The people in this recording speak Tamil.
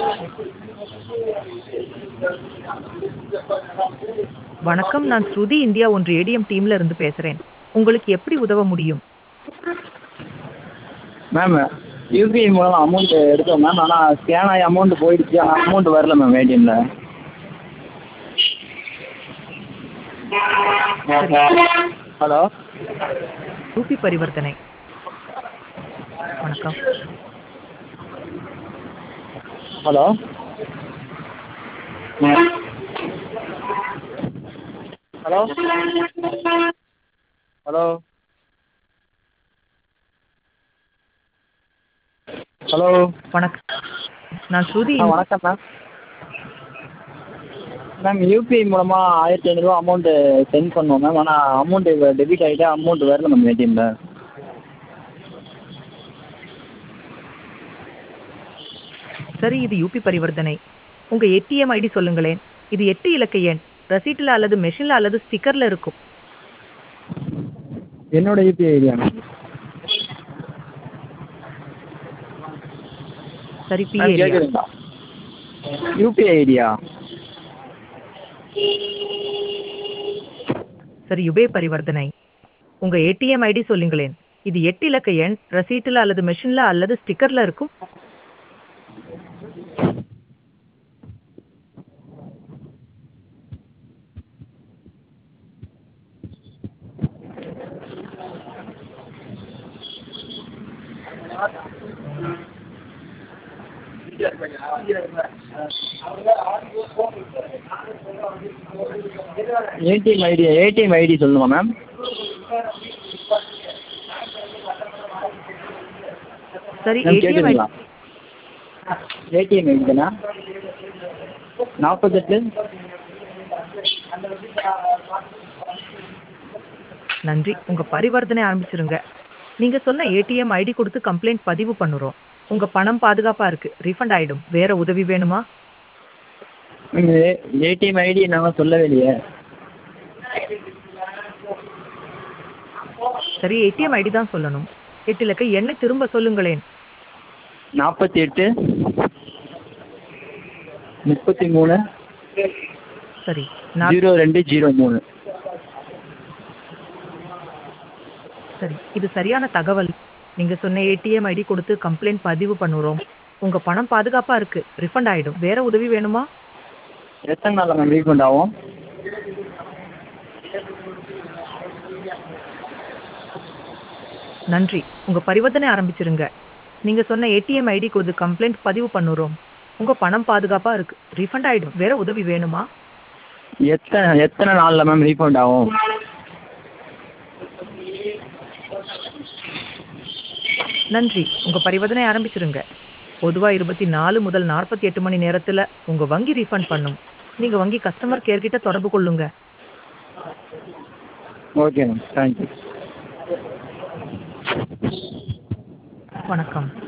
வணக்கம் நான் ஸ்ருதி இந்தியா ஒன்று ஏடிஎம் டீம்ல இருந்து பேசுறேன் உங்களுக்கு எப்படி உதவ முடியும் மேம் யூபிஐ மூலம் அமௌண்ட் எடுத்தோம் மேம் ஆனால் ஸ்கேன் ஆகி அமௌண்ட் போயிடுச்சு ஆனால் அமௌண்ட் வரல மேம் ஏடிஎம்மில் ஹலோ ரூபி பரிவர்த்தனை வணக்கம் ஹலோ ஹலோ ஹலோ ஹலோ வணக்கம் நான் ஸ்ருதி ஆ வணக்கம் மேம் மேம் யூபிஐ மூலமாக ஆயிரத்தி ஐநூறுரூவா அமௌண்ட்டு சென்ட் பண்ணோம் மேம் ஆனால் அமௌண்ட்டு டெபிட் ஆகிட்டு அமௌண்ட் வரல மேம் ஏடிஎம்மில் சரி இது யூபி பரிவர்த்தனை உங்க ஏடிஎம் ஐடி சொல்லுங்களேன் இது எட்டு இலக்க எண் ரசீட்டில் அல்லது மெஷின்ல அல்லது ஸ்டிக்கர்ல இருக்கும் என்னோட யூபிஐ ஐடியா மேம் சரி பி மேம் ஏரியா கேட்குதுங்களா யூபிஐ ஐடியா சரி யுபே பரிவர்த்தனை உங்க ஏடிஎம் ஐடி சொல்லுங்களேன் இது எட்டு இலக்க எண் ரசீட்டில் அல்லது மெஷின்ல அல்லது ஸ்டிக்கர்ல இருக்கும் ஏடிஎம் ஐடி ஏடிஎம் ஐடி சொல்லணுமா மேம் சரி மேம் ஏடிஎம் கேட்குதுங்களா ஏடிஎம் ஐடி தானே நாற்பத்தெட்டு நன்றி உங்க பரிவர்த்தனை ஆரம்பிச்சிருங்க நீங்க சொன்ன ஏடிஎம் ஐடி கொடுத்து கம்ப்ளைண்ட் பதிவு பண்ணுறோம் உங்க பணம் பாதுகாப்பா இருக்கு ரீஃபண்ட் ஆயிடும் வேற உதவி வேணுமா ஏடிஎம் ஐடி நாங்கள் சொல்லவே இல்லையே சரி ஏடிஎம் ஐடி தான் சொல்லணும் எட்டு இலக்க எண்ணை திரும்ப சொல்லுங்களேன் நாற்பத்தி எட்டு முப்பத்தி மூணு சரி நான் ஜீரோ ரெண்டு ஜீரோ மூணு சரி இது சரியான தகவல் நீங்க சொன்ன ஏடிஎம் ஐடி கொடுத்து கம்ப்ளைண்ட் பதிவு பண்ணுறோம் உங்க பணம் பாதுகாப்பா இருக்கு ரிஃபண்ட் ஆயிடும் வேற உதவி வேணுமா எத்தனை நாளில் மேம் ரீஃபண்ட் ஆகும் நன்றி உங்க பரிவர்த்தனை ஆரம்பிச்சிருங்க நீங்க சொன்ன ஏடிஎம் ஐடி கொடுத்து கம்ப்ளைண்ட் பதிவு பண்ணுறோம் உங்க பணம் பாதுகாப்பா இருக்கு ரீஃபண்ட் ஆயிடும் வேற உதவி வேணுமா எத்தனை எத்தனை நாளில் மேம் ரீஃபண்ட் ஆகும் நன்றி உங்க பரிவர்த்தனை ஆரம்பிச்சிருங்க பொதுவா இருபத்தி நாலு முதல் நாற்பத்தி எட்டு மணி நேரத்துல உங்க வங்கி ரீஃபண்ட் பண்ணும் நீங்க வங்கி கஸ்டமர் கேர் கிட்ட தொடர்பு கொள்ளுங்க ஓகே மேம் தேங்க்யூ வணக்கம்